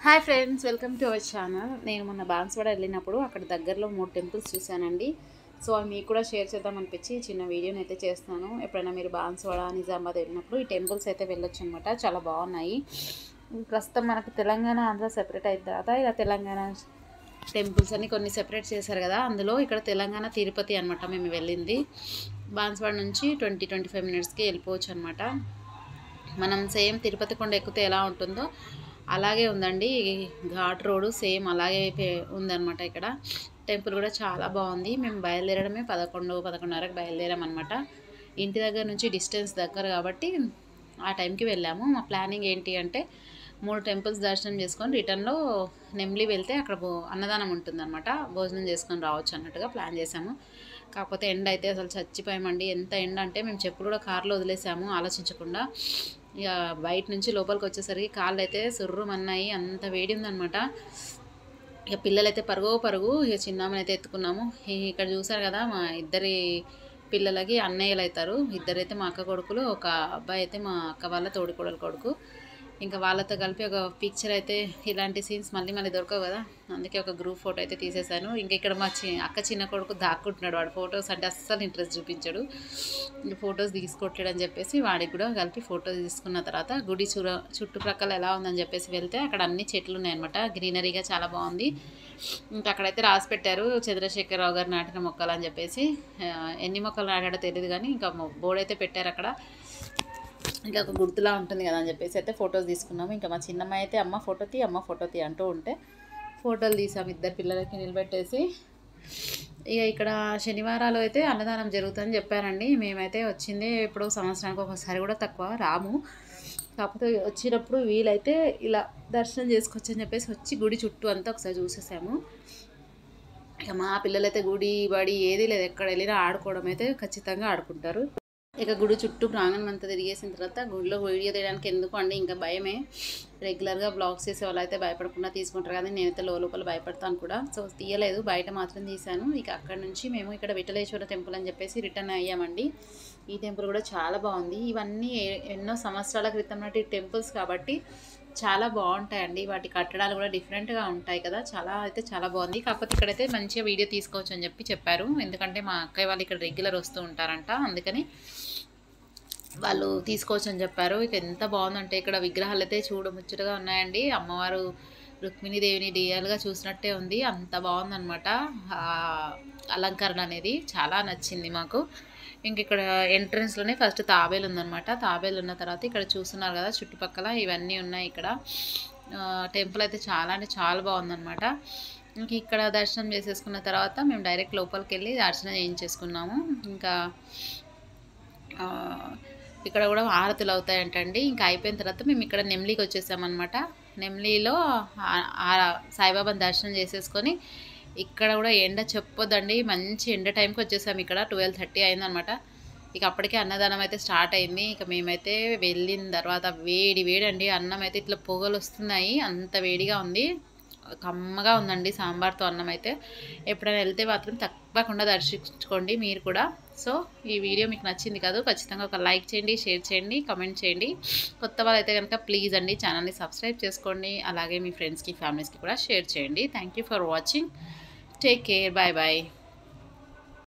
hi friends welcome to our channel నేను మొన్న బాన్స్వాడ వెళ్ళినప్పుడు అక్కడ దగ్గరలో మూడు టెంపుల్స్ చూశానండి సో అవి మీకు కూడా షేర్ చేద్దాం అనిపించి చిన్న వీడియోని అయితే చేస్తాను ఎప్పుడైనా మీరు బాన్స్వాడ నిజామాబాద్ వెళ్ళినప్పుడు ఈ టెంపుల్స్ అయితే వెళ్ళొచ్చు అనమాట చాలా బాగున్నాయి ప్రస్తుతం మనకు తెలంగాణ ఆంధ్ర సెపరేట్ అయిన తర్వాత ఇలా తెలంగాణ టెంపుల్స్ అని కొన్ని సెపరేట్ చేశారు కదా అందులో ఇక్కడ తెలంగాణ తిరుపతి అనమాట మేము వెళ్ళింది బాన్స్వాడ నుంచి ట్వంటీ ట్వంటీ ఫైవ్ మినిట్స్కి వెళ్ళిపోవచ్చు అనమాట మనం సేమ్ తిరుపతి కొండ ఎక్కితే ఎలా ఉంటుందో అలాగే ఉందండి ఈ ఘాట్ రోడ్ సేమ్ అలాగే పే- ఉందన్నమాట ఇక్కడ టెంపుల్ కూడా చాలా బాగుంది మేము బయలుదేరడమే పదకొండు పదకొండున్నరకు బయలుదేరాం అనమాట ఇంటి దగ్గర నుంచి డిస్టెన్స్ దగ్గర కాబట్టి ఆ టైంకి వెళ్ళాము మా ప్లానింగ్ ఏంటి అంటే మూడు టెంపుల్స్ దర్శనం చేసుకొని రిటర్న్లో నెమ్లి వెళ్తే అక్కడ భో అన్నదానం ఉంటుందన్నమాట భోజనం చేసుకొని రావచ్చు అన్నట్టుగా ప్లాన్ చేసాము కాకపోతే ఎండ అయితే అసలు చచ్చిపోయామండి ఎంత ఎండ అంటే మేము చెప్పులు కూడా కార్లో వదిలేసాము ఆలోచించకుండా ఇక బయట నుంచి లోపలికి వచ్చేసరికి కాళ్ళు అయితే సుర్రుమన్నాయి అంత వేడి ఉందన్నమాట ఇక పిల్లలైతే పరుగు పరుగు ఇక చిన్నామని అయితే ఎత్తుకున్నాము ఈ- ఇక్కడ చూసారు కదా మా ఇద్దరి పిల్లలకి అన్నయ్యలు అవుతారు ఇద్దరైతే మా అక్క కొడుకులు ఒక అబ్బాయి అయితే మా అక్క వాళ్ళ తోడికోడలు కొడుకు ఇంకా వాళ్ళతో కలిపి ఒక పిక్చర్ అయితే ఇలాంటి సీన్స్ మళ్ళీ మళ్ళీ దొరకవు కదా అందుకే ఒక గ్రూప్ ఫోటో అయితే తీసేశాను ఇంకా ఇక్కడ మా చి అక్క చిన్న కొడుకు దాక్కుంటున్నాడు వాడు ఫొటోస్ అంటే అస్సలు ఇంట్రెస్ట్ చూపించాడు ఇంకా ఫొటోస్ తీసుకోవట్లేడు అని చెప్పేసి వాడికి కూడా కలిపి ఫోటో తీసుకున్న తర్వాత గుడి చుర చుట్టుప్రక్కల ఎలా ఉందని చెప్పేసి వెళ్తే అక్కడ అన్ని చెట్లు ఉన్నాయన్నమాట గ్రీనరీగా చాలా బాగుంది ఇంకా అక్కడైతే రాసి పెట్టారు చంద్రశేఖరరావు గారు నాటిన మొక్కలు అని చెప్పేసి ఆ, ఎన్ని మొక్కలు నాటాడో తెలియదు కానీ ఇంకా బోర్డు అయితే పెట్టారు అక్కడ ఇంకా ఒక గుర్తులా ఉంటుంది కదా అని చెప్పేసి అయితే ఫొటోస్ తీసుకున్నాము ఇంకా మా చిన్నమ్మాయి అయితే అమ్మ ఫోటో తీ అమ్మ ఫోటో తీ అంటూ ఉంటే ఫోటోలు తీసాము ఇద్దరు పిల్లలకి నిలబెట్టేసి ఇక ఇక్కడ శనివారాలు అయితే అన్నదానం జరుగుతుందని చెప్పారండి మేమైతే వచ్చింది ఇప్పుడు సంవత్సరానికి ఒకసారి కూడా తక్కువ రాము కాకపోతే వచ్చినప్పుడు వీలైతే ఇలా దర్శనం చేసుకోవచ్చు అని చెప్పేసి వచ్చి గుడి చుట్టూ అంతా ఒకసారి చూసేసాము ఇక మా పిల్లలైతే గుడి బడి ఏది లేదు ఎక్కడ వెళ్ళినా ఆడుకోవడం అయితే ఖచ్చితంగా ఆడుకుంటారు ఇక గుడి చుట్టూ ప్రాంగణం అంతా తిరిగేసిన తర్వాత గుడిలో వీడియో తీయడానికి ఎందుకు అండి ఇంకా భయమే రెగ్యులర్గా బ్లాగ్స్ చేసే వాళ్ళు అయితే భయపడకుండా తీసుకుంటారు కానీ నేనైతే లోపల భయపడతాను కూడా సో తీయలేదు బయట మాత్రం తీశాను ఇక అక్కడ నుంచి మేము ఇక్కడ విఠలేశ్వర టెంపుల్ అని చెప్పేసి రిటర్న్ అయ్యామండి ఈ టెంపుల్ కూడా చాలా బాగుంది ఇవన్నీ ఏ- ఎన్నో సంవత్సరాల క్రితం నాటి టెంపుల్స్ కాబట్టి చాలా బాగుంటాయండి వాటి కట్టడాలు కూడా డిఫరెంట్గా ఉంటాయి కదా చాలా అయితే చాలా బాగుంది కాకపోతే ఇక్కడైతే మంచిగా వీడియో తీసుకోవచ్చు అని చెప్పి చెప్పారు ఎందుకంటే మా అక్కయ్య వాళ్ళు ఇక్కడ రెగ్యులర్ వస్తూ ఉంటారంట అందుకని వాళ్ళు తీసుకోవచ్చు అని చెప్పారు ఇక ఎంత బాగుందంటే ఇక్కడ విగ్రహాలు అయితే చూడముచ్చటగా ఉన్నాయండి అమ్మవారు రుక్మిణీదేవిని రియల్గా చూసినట్టే ఉంది అంత బాగుందన్నమాట ఆ అలంకరణ అనేది చాలా నచ్చింది మాకు ఇంక ఇక్కడ ఎంట్రన్స్లోనే ఫస్ట్ తాబేలు ఉందన్నమాట తాబేలు ఉన్న తర్వాత ఇక్కడ చూస్తున్నారు కదా చుట్టుపక్కల ఇవన్నీ ఉన్నాయి ఇక్కడ టెంపుల్ అయితే చాలా అంటే చాలా బాగుందన్నమాట ఇంక ఇక్కడ దర్శనం చేసేసుకున్న తర్వాత మేము డైరెక్ట్ లోపలికి వెళ్ళి దర్శనం చేయించేసుకున్నాము ఇంకా ఆ, ఇక్కడ కూడా ఆరతులు అవుతాయంటండి ఇంకా అయిపోయిన తర్వాత మేము ఇక్కడ నెమ్లీకి వచ్చేసామన్నమాట నెమ్లీలో ఆ- ఆ సాయిబాబాని దర్శనం చేసేసుకొని ఇక్కడ కూడా ఎండ చెప్పొద్దండి మంచి ఎండ టైంకి వచ్చేసాము ఇక్కడ ట్వెల్వ్ థర్టీ అయిందనమాట ఇక అప్పటికే అన్నదానం అయితే స్టార్ట్ అయింది ఇక మేమైతే వెళ్ళిన తర్వాత వేడి వేడి అండి అన్నం అయితే ఇట్లా పొగలు వస్తున్నాయి అంత వేడిగా ఉంది కమ్మగా ఉందండి సాంబార్తో అన్నం అయితే ఎప్పుడైనా వెళ్తే మాత్రం తప్పకుండా దర్శించుకోండి మీరు కూడా సో ఈ వీడియో మీకు నచ్చింది కాదు ఖచ్చితంగా ఒక లైక్ చేయండి షేర్ చేయండి కామెంట్ చేయండి కొత్త వాళ్ళు అయితే కనుక ప్లీజ్ అండి ఛానల్ని సబ్స్క్రైబ్ చేసుకోండి అలాగే మీ ఫ్రెండ్స్కి ఫ్యామిలీస్కి కూడా షేర్ చేయండి thank you for watching take care bye bye